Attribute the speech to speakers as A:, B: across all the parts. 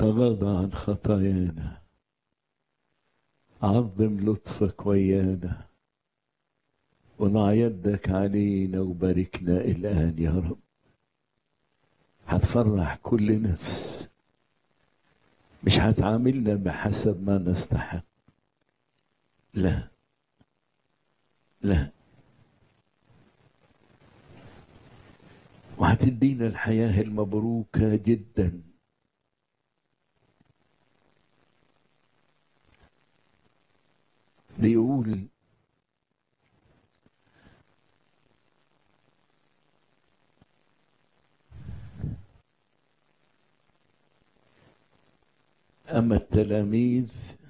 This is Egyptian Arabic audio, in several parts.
A: تغاضى عن خطايانا عظم لطفك ويانا وضع يدك علينا وباركنا الآن يا رب هتفرح كل نفس مش هتعاملنا بحسب ما نستحق لا لا وهتدينا الحياة المبروكة جدا بيقول أما التلاميذ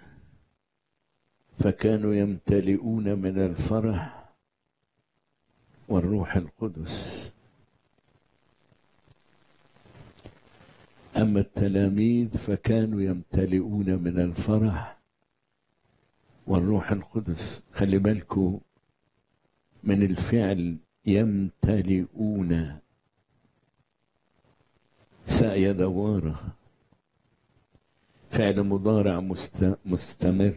A: فكانوا يمتلئون من الفرح والروح القدس أما التلاميذ فكانوا يمتلئون من الفرح والروح القدس خلي بالكم من الفعل يمتلئون سعي دواره فعل مضارع مستمر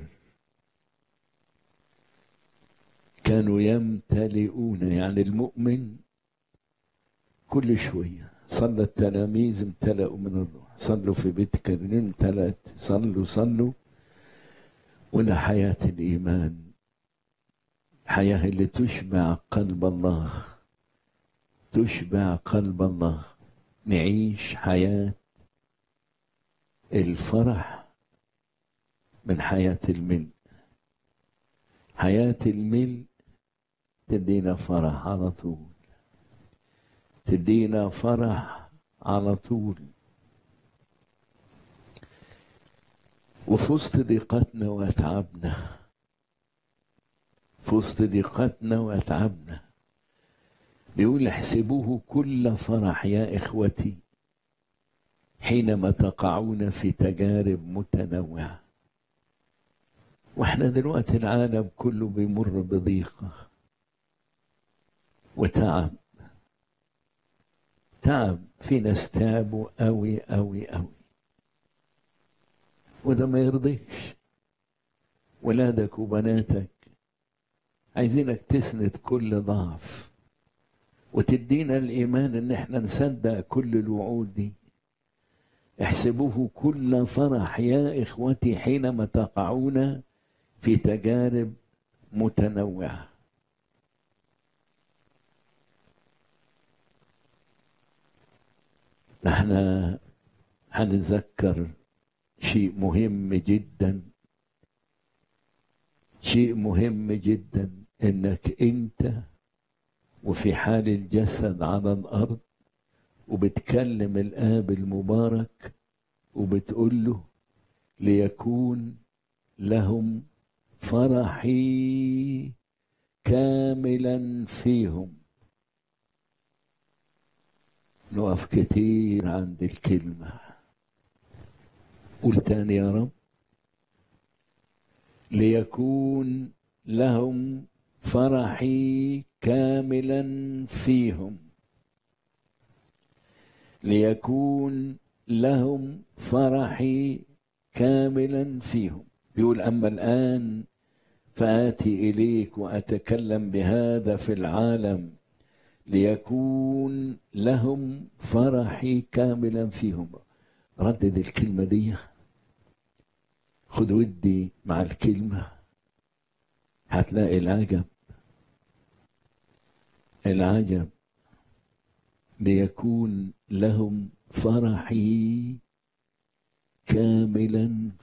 A: كانوا يمتلئون يعني المؤمن كل شوية صلى التلاميذ امتلأوا من الروح صلوا في بيت كريم امتلأت صلوا صلوا وده حياة الإيمان الحياة اللي تشبع قلب الله تشبع قلب الله نعيش حياة الفرح من حياة الملء حياة الملء تدينا فرح على طول تدينا فرح على طول وفي وسط ضيقتنا واتعابنا في وسط ضيقتنا واتعابنا بيقول احسبوه كل فرح يا اخوتي حينما تقعون في تجارب متنوعه واحنا دلوقتي العالم كله بيمر بضيقه وتعب تعب في ناس تعبوا قوي قوي قوي وده ما يرضيش ولادك وبناتك عايزينك تسند كل ضعف وتدينا الايمان ان احنا نصدق كل الوعود دي احسبوه كل فرح يا اخوتي حينما تقعون في تجارب متنوعه احنا هنتذكر شيء مهم جدا شيء مهم جدا انك انت وفي حال الجسد على الارض وبتكلم الاب المبارك وبتقول له ليكون لهم فرحي كاملا فيهم نقف كتير عند الكلمة قول تاني يا رب ليكون لهم فرحي كاملا فيهم ليكون لهم فرحي كاملا فيهم يقول أما الآن فآتي إليك وأتكلم بهذا في العالم ليكون لهم فرحي كاملا فيهم ردد الكلمة دي خد ودي مع الكلمة هتلاقي العجب العجب ليكون لهم فرحي كاملا